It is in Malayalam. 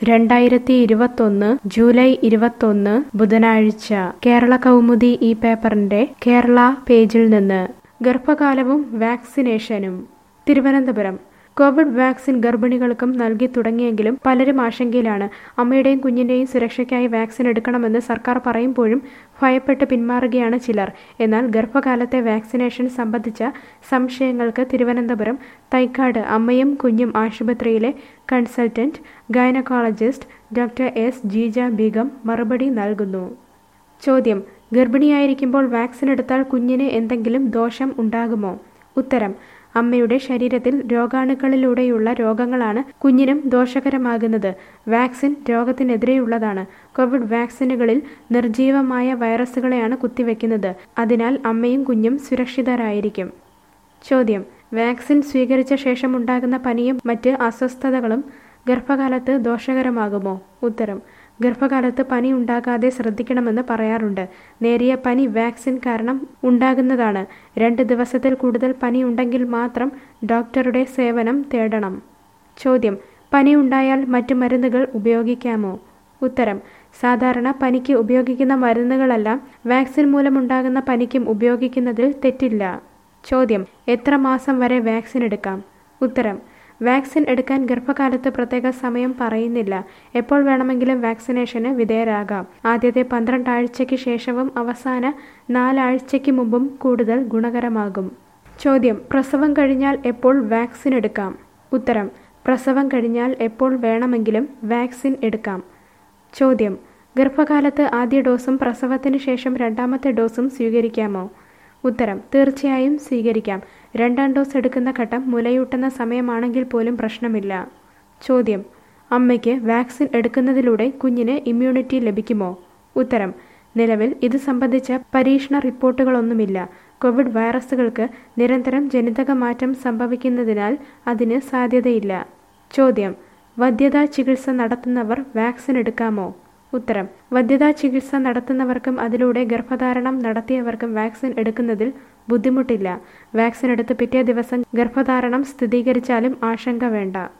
രണ്ടായിരത്തി ഇരുപത്തൊന്ന് ജൂലൈ ഇരുപത്തൊന്ന് ബുധനാഴ്ച കേരള കൗമുദി ഈ പേപ്പറിന്റെ കേരള പേജിൽ നിന്ന് ഗർഭകാലവും വാക്സിനേഷനും തിരുവനന്തപുരം കോവിഡ് വാക്സിൻ ഗർഭിണികൾക്കും നൽകി തുടങ്ങിയെങ്കിലും പലരും ആശങ്കയിലാണ് അമ്മയുടെയും കുഞ്ഞിന്റെയും സുരക്ഷയ്ക്കായി വാക്സിൻ എടുക്കണമെന്ന് സർക്കാർ പറയുമ്പോഴും ഭയപ്പെട്ട് പിന്മാറുകയാണ് ചിലർ എന്നാൽ ഗർഭകാലത്തെ വാക്സിനേഷൻ സംബന്ധിച്ച സംശയങ്ങൾക്ക് തിരുവനന്തപുരം തൈക്കാട് അമ്മയും കുഞ്ഞും ആശുപത്രിയിലെ consultant gynaecologist doctor S Jeeja Beegum മറുപടി നൽകുന്നു ചോദ്യം ഗർഭിണിയായിരിക്കുമ്പോൾ വാക്സിൻ എടുത്താൽ കുഞ്ഞിന് എന്തെങ്കിലും ദോഷം ഉണ്ടാകുമോ ഉത്തരം അമ്മയുടെ ശരീരത്തിൽ രോഗാണുക്കളിലൂടെയുള്ള രോഗങ്ങളാണ് കുഞ്ഞിനും ദോഷകരമാകുന്നത് വാക്സിൻ രോഗത്തിനെതിരെയുള്ളതാണ് കോവിഡ് വാക്സിനുകളിൽ നിർജീവമായ വൈറസുകളെയാണ് കുത്തിവെക്കുന്നത് അതിനാൽ അമ്മയും കുഞ്ഞും സുരക്ഷിതരായിരിക്കും ചോദ്യം വാക്സിൻ സ്വീകരിച്ച ശേഷം ഉണ്ടാകുന്ന പനിയും മറ്റ് അസ്വസ്ഥതകളും ഗർഭകാലത്ത് ദോഷകരമാകുമോ ഉത്തരം ഗർഭകാലത്ത് പനി ഉണ്ടാകാതെ ശ്രദ്ധിക്കണമെന്ന് പറയാറുണ്ട് നേരിയ പനി വാക്സിൻ കാരണം ഉണ്ടാകുന്നതാണ് രണ്ട് ദിവസത്തിൽ കൂടുതൽ പനി ഉണ്ടെങ്കിൽ മാത്രം ഡോക്ടറുടെ സേവനം തേടണം ചോദ്യം പനി ഉണ്ടായാൽ മറ്റു മരുന്നുകൾ ഉപയോഗിക്കാമോ ഉത്തരം സാധാരണ പനിക്ക് ഉപയോഗിക്കുന്ന മരുന്നുകളെല്ലാം വാക്സിൻ മൂലമുണ്ടാകുന്ന പനിക്കും ഉപയോഗിക്കുന്നതിൽ തെറ്റില്ല ചോദ്യം എത്ര മാസം വരെ വാക്സിൻ എടുക്കാം ഉത്തരം വാക്സിൻ എടുക്കാൻ ഗർഭകാലത്ത് പ്രത്യേക സമയം പറയുന്നില്ല എപ്പോൾ വേണമെങ്കിലും വാക്സിനേഷന് വിധേയരാകാം ആദ്യത്തെ പന്ത്രണ്ട് ആഴ്ചയ്ക്ക് ശേഷവും അവസാന നാലാഴ്ചയ്ക്ക് മുമ്പും കൂടുതൽ ഗുണകരമാകും ചോദ്യം പ്രസവം കഴിഞ്ഞാൽ എപ്പോൾ വാക്സിൻ എടുക്കാം ഉത്തരം പ്രസവം കഴിഞ്ഞാൽ എപ്പോൾ വേണമെങ്കിലും വാക്സിൻ എടുക്കാം ചോദ്യം ഗർഭകാലത്ത് ആദ്യ ഡോസും പ്രസവത്തിന് ശേഷം രണ്ടാമത്തെ ഡോസും സ്വീകരിക്കാമോ ഉത്തരം തീർച്ചയായും സ്വീകരിക്കാം രണ്ടാം ഡോസ് എടുക്കുന്ന ഘട്ടം മുലയൂട്ടുന്ന സമയമാണെങ്കിൽ പോലും പ്രശ്നമില്ല ചോദ്യം അമ്മയ്ക്ക് വാക്സിൻ എടുക്കുന്നതിലൂടെ കുഞ്ഞിന് ഇമ്മ്യൂണിറ്റി ലഭിക്കുമോ ഉത്തരം നിലവിൽ ഇത് സംബന്ധിച്ച പരീക്ഷണ റിപ്പോർട്ടുകളൊന്നുമില്ല കോവിഡ് വൈറസുകൾക്ക് നിരന്തരം ജനിതക മാറ്റം സംഭവിക്കുന്നതിനാൽ അതിന് സാധ്യതയില്ല ചോദ്യം വന്ധ്യതാ ചികിത്സ നടത്തുന്നവർ വാക്സിൻ എടുക്കാമോ ഉത്തരം വന്ധ്യതാ ചികിത്സ നടത്തുന്നവർക്കും അതിലൂടെ ഗർഭധാരണം നടത്തിയവർക്കും വാക്സിൻ എടുക്കുന്നതിൽ ബുദ്ധിമുട്ടില്ല വാക്സിൻ എടുത്ത് പിറ്റേ ദിവസം ഗർഭധാരണം സ്ഥിരീകരിച്ചാലും ആശങ്ക വേണ്ട